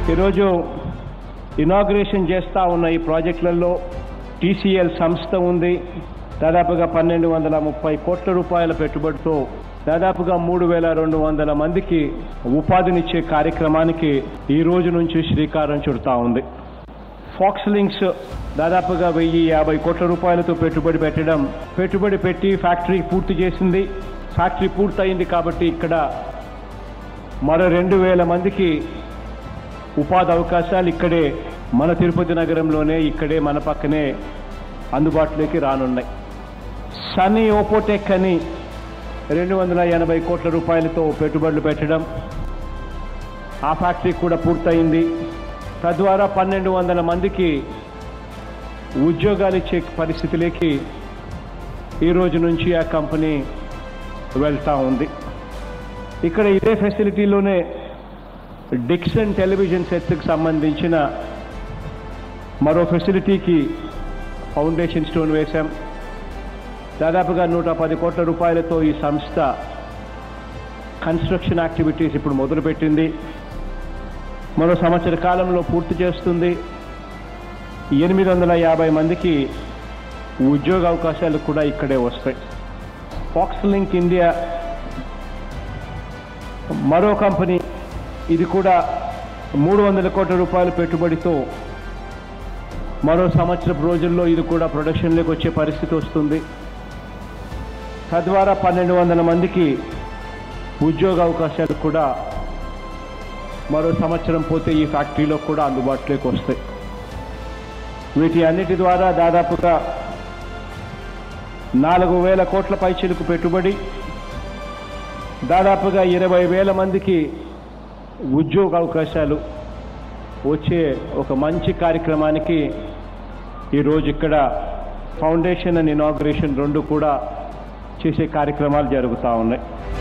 ఈరోజు ఇనాగ్రేషన్ చేస్తూ ఉన్న ఈ ప్రాజెక్టులలో టీసీఎల్ సంస్థ ఉంది దాదాపుగా పన్నెండు వందల ముప్పై కోట్ల రూపాయల పెట్టుబడితో దాదాపుగా మూడు వేల రెండు వందల మందికి ఉపాధినిచ్చే కార్యక్రమానికి ఈ రోజు నుంచి శ్రీకారం చుడతా ఉంది ఫాక్స్ లింక్స్ దాదాపుగా వెయ్యి యాభై కోట్ల రూపాయలతో పెట్టుబడి పెట్టడం పెట్టుబడి పెట్టి ఫ్యాక్టరీ పూర్తి చేసింది ఫ్యాక్టరీ పూర్తయింది కాబట్టి ఇక్కడ మరో రెండు వేల మందికి ఉపాధి అవకాశాలు ఇక్కడే మన తిరుపతి నగరంలోనే ఇక్కడే మన పక్కనే అందుబాటులోకి రానున్నాయి సన్నీ ఓపోటెక్ అని రెండు వందల ఎనభై కోట్ల రూపాయలతో పెట్టుబడులు పెట్టడం ఆ ఫ్యాక్టరీ కూడా పూర్తయింది తద్వారా పన్నెండు వందల మందికి ఉద్యోగాలు ఇచ్చే పరిస్థితిలోకి ఈ రోజు నుంచి ఆ కంపెనీ వెళ్తా ఉంది ఇక్కడ ఇదే ఫెసిలిటీలోనే డిక్సన్ టెలివిజన్ సెట్కి సంబంధించిన మరో ఫెసిలిటీకి ఫౌండేషన్ స్టోన్ వేశాం దాదాపుగా నూట పది కోట్ల రూపాయలతో ఈ సంస్థ కన్స్ట్రక్షన్ యాక్టివిటీస్ ఇప్పుడు మొదలుపెట్టింది మరో సంవత్సర కాలంలో పూర్తి చేస్తుంది ఎనిమిది వందల యాభై మందికి ఉద్యోగ అవకాశాలు కూడా ఇక్కడే వస్తాయి ఫాక్స్ లింక్ ఇండియా మరో కంపెనీ ఇది కూడా మూడు వందల కోట్ల రూపాయల పెట్టుబడితో మరో సంవత్సరపు రోజుల్లో ఇది కూడా ప్రొడక్షన్లోకి వచ్చే పరిస్థితి వస్తుంది తద్వారా పన్నెండు వందల మందికి ఉద్యోగ అవకాశాలు కూడా మరో సంవత్సరం పోతే ఈ ఫ్యాక్టరీలో కూడా అందుబాటులోకి వస్తాయి వీటి అన్నిటి ద్వారా దాదాపుగా నాలుగు వేల కోట్ల పైచీలకు పెట్టుబడి దాదాపుగా ఇరవై వేల మందికి ఉద్యోగ అవకాశాలు వచ్చే ఒక మంచి కార్యక్రమానికి ఈరోజు ఇక్కడ ఫౌండేషన్ అండ్ ఇనాగ్రేషన్ రెండు కూడా చేసే కార్యక్రమాలు జరుగుతూ ఉన్నాయి